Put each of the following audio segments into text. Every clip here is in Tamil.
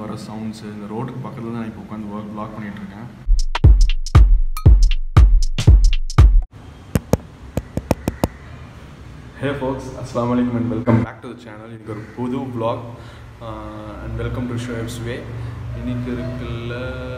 வர சவுண்ட்ஸு இந்த ரோடுக்கு பக்கத்தில் தான் நான் இப்போ உட்காந்து ஒர்க் ப்ளாக் பண்ணிகிட்ருக்கேன் ஹே ஃபோக்ஸ் அஸ்லாம் வலைக்கம் and welcome back to the channel இன்னைக்கு ஒரு புது vlog and welcome to Shoaib's way இன்னைக்கு இருக்குல்ல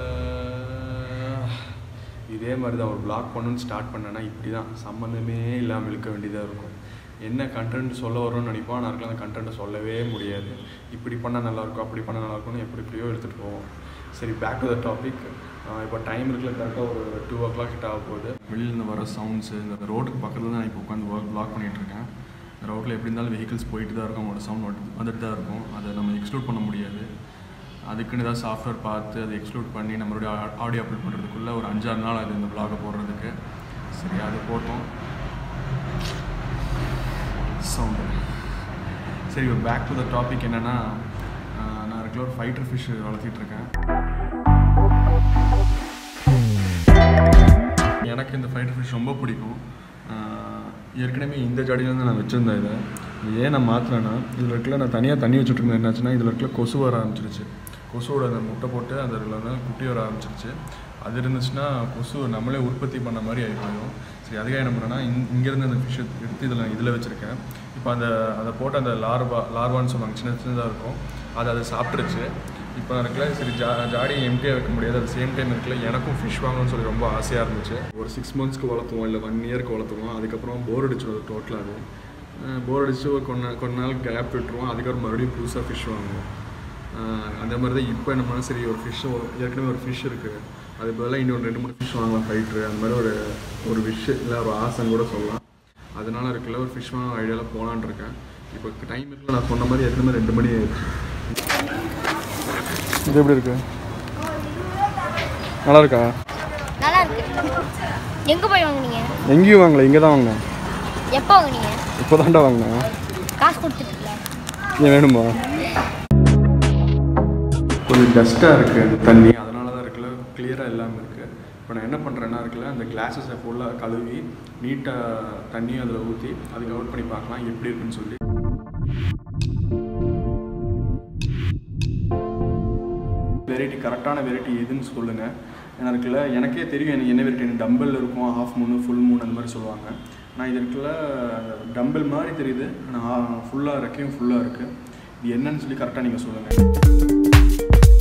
இதே மாதிரி தான் ஒரு vlog பண்ணணும்னு ஸ்டார்ட் பண்ணேன்னா இப்படி தான் சம்மந்தமே இல்லாமல் இழுக்க வேண்டியதாக இருக்கும் என்ன கண்டென்ட் சொல்ல வரும்னு நினைப்போம் ஆனால் இருக்கலாம் அந்த கண்டென்ட்டை சொல்லவே முடியாது இப்படி பண்ணால் நல்லாயிருக்கும் அப்படி பண்ணால் நல்லாயிருக்கும்னு எப்படி எப்படியோ எடுத்துகிட்டு போவோம் சரி பேக் டு த டாபிக் இப்போ டைம் இருக்குல்ல கரெக்டாக ஒரு டூ ஓ கிளாக் கிட்ட ஆக போகுது வெளியிலேருந்து வர சவுண்ட்ஸு இந்த ரோடுக்கு பக்கத்தில் தான் நான் இப்போ உட்காந்து ஒர்க் ப்ளாக் பண்ணிகிட்ருக்கேன் இந்த ரோட்டில் எப்படி இருந்தாலும் வெஹிக்கிள்ஸ் போயிட்டு தான் இருக்கும் அவங்களோட சவுண்ட் வந்து வந்துட்டு தான் இருக்கும் அதை நம்ம எக்ஸ்க்ளூட் பண்ண முடியாது அதுக்குன்னு ஏதாவது சாஃப்ட்வேர் பார்த்து அதை எக்ஸ்க்ளூட் பண்ணி நம்மளுடைய ஆடியோ அப்லோட் பண்ணுறதுக்குள்ளே ஒரு அஞ்சாறு நாள் அது இந்த vlog-அ போடுறதுக்கு சரி அது போட்டோம் சவுண்டு சரி இப்போ பேக் டு த டாபிக் என்னென்னா நான் ரெகுலர் ஃபைட்டர் ஃபிஷ் வளர்த்திட்டு இருக்கேன் எனக்கு இந்த ஃபைட்டர் ஃபிஷ் ரொம்ப பிடிக்கும் ஆஹ் ஏற்கனவே இந்த ஜாடியிலேருந்து நான் வச்சுருந்தேன் இதை இது ஏன் நான் மாற்றினேன்னா இதில் இருக்கல நான் தனியாக தண்ணி வச்சுட்ருந்தேன் என்னாச்சுன்னா இதில் இருக்கல கொசு வர ஆரம்பிச்சிருச்சு கொசுவோட அந்த முட்டை போட்டு அந்த இதில் வந்து குட்டி வர ஆரம்பிச்சிருச்சு அது இருந்துச்சுன்னா கொசு நம்மளே உற்பத்தி பண்ண மாதிரி ஆகி போயிடும் சரி அதுக்காக என்ன பண்ணேன்னா இங் இங்கேருந்து அந்த ஃபிஷ்ஷை எடுத்து இதில் இதில் வச்சுருக்கேன் இப்போ அந்த அதை போட்டு அந்த லார்வா லார்வான்னு சொல்லுவாங்க சின்ன சின்னதாக இருக்கும் அது அதை சாப்பிட்ருச்சு இப்போ இருக்குல்ல சரி ஜா ஜாடி எம்டியாக வைக்க முடியாது at சேம் டைம் இருக்குல்ல எனக்கும் ஃபிஷ் வாங்கணும்னு சொல்லி ரொம்ப ஆசையாக இருந்துச்சு ஒரு சிக்ஸ் மந்த்ஸ்க்கு வளர்த்துவோம் இல்லை ஒன் இயர்க்கு வளர்த்துவோம் அதுக்கப்புறம் போர் அடிச்சிடும் டோட்டலாகவே போர் அடிச்சு ஒரு கொஞ்ச கொஞ்ச நாள் கேப் விட்டுருவோம் அதுக்கப்புறம் மறுபடியும் புதுசாக ஃபிஷ் வாங்குவோம் ஆஹ் அந்த மாதிரி தான் இப்போ நம்ம சரி ஒரு ஃபிஷ் ஏற்கனவே ஒரு ஃபிஷ் இருக்குது அது பதிலாக இன்னொரு ரெண்டு மூணு ஃபிஷ் வாங்கலாம் ஃபைட்ரு அந்த மாதிரி ஒரு ஒரு விஷ் இல்லை ஒரு ஆசைன்னு கூட சொல்லலாம் அதனால இருக்குல்ல ஒரு ஃபிஷ் வாங்க ஐடியாவில் போகலான் இருக்கேன் இப்போ டைம் இருக்குல்ல நான் சொன்ன மாதிரி ஏற்கனவே ரெண்டு மணி ஆயிடுச்சு இது எப்படி இருக்கு நல்லா இருக்கா நல்லா இருக்கு எங்க போய் வாங்குனீங்க எங்கேயும் வாங்கல இங்கே தான் வாங்கினேன் எப்போ வாங்குனீங்க இப்போ தான்டா வாங்கினேன் காசு கொடுத்துட்டுல ஏன் வேணுமா கொஞ்சம் டஸ்ட்டாக இருக்குது அந்த தண்ணி அதனால தான் இருக்குல்ல கிளியராக இல்லாமல் இருக்குது இப்போ நான் என்ன பண்ணுறேன்னா இருக்குல்ல அந்த கிளாஸஸை ஃபுல்லாக கழுவி நீட்டாக தண்ணியும் அதில் ஊற்றி அதுக்கு அவுட் பண்ணி பார்க்கலாம் எப்படி இருக்குன்னு சொல்லி வெரைட்டி கரெக்டான வெரைட்டி எதுன்னு சொல்லுங்கள் ஏன்னா இருக்குல்ல எனக்கே தெரியும் எனக்கு என்ன வெரைட்டி டம்பல் இருக்கும் ஹாஃப் மூணு ஃபுல் மூணு அந்த மாதிரி சொல்லுவாங்க நான் இது இருக்குல்ல டம்பல் மாதிரி தெரியுது ஆனால் ஃபுல்லாக ரெக்கையும் ஃபுல்லாக இருக்குது இது என்னன்னு சொல்லி கரெக்டாக நீங்கள் சொல்லுங்கள்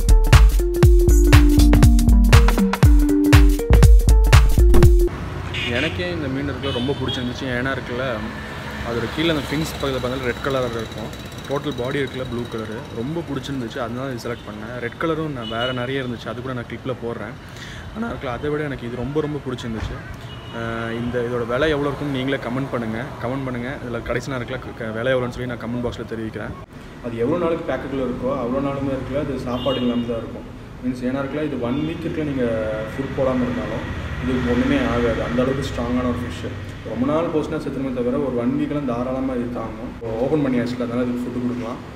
எனக்கே இந்த மீன் இருக்குல்ல ரொம்ப பிடிச்சிருந்துச்சு ஏன்னா இருக்குல்ல அதோட கீழே அந்த ஃபிங்ஸ் பக்கத்தில் பார்த்தா ரெட் கலரில் இருக்கும் டோட்டல் பாடி இருக்குல்ல ப்ளூ கலரு ரொம்ப பிடிச்சிருந்துச்சு அதனால இது செலக்ட் பண்ணேன் ரெட் கலரும் நான் வேறு நிறைய இருந்துச்சு அது கூட நான் கிளிப்பில் போடுறேன் ஆனால் இருக்குல்ல அதை விட எனக்கு இது ரொம்ப ரொம்ப பிடிச்சிருந்துச்சு அஹ் இந்த இதோட விலை எவ்வளோ இருக்குன்னு நீங்களே கமெண்ட் பண்ணுங்கள் கமெண்ட் பண்ணுங்கள் இதில் கடைசி நான் இருக்கல க- விலை எவ்வளோன்னு சொல்லி நான் கமெண்ட் பாக்ஸில் தெரிவிக்கிறேன் அது எவ்வளோ நாளுக்கு பேக்கெட்டில் இருக்கோ அவ்வளோ நாளுமே இருக்குல்ல அது சாப்பாடு இல்லாமல் தான் இருக்கும் மீன்ஸ் ஏன்னா இருக்குல்ல இது ஒன் வீக் இருக்குல்ல நீங்கள் ஃபுட் போடாமல் இருந்தாலும் இது ஒன்றுமே ஆகாது அந்த அளவுக்கு ஸ்ட்ராங்கான ஒரு ஃபிஷ்ஷு ரொம்ப நாள் போச்சுன்னா செத்துருமே தவிர ஒரு ஒன் வீக்கெலாம் தாராளமாக இது தாங்கும் ஓப்பன் பண்ணி வச்சுட்டு அதனால இதுக்கு ஃபுட்டு கொடுக்கலாம்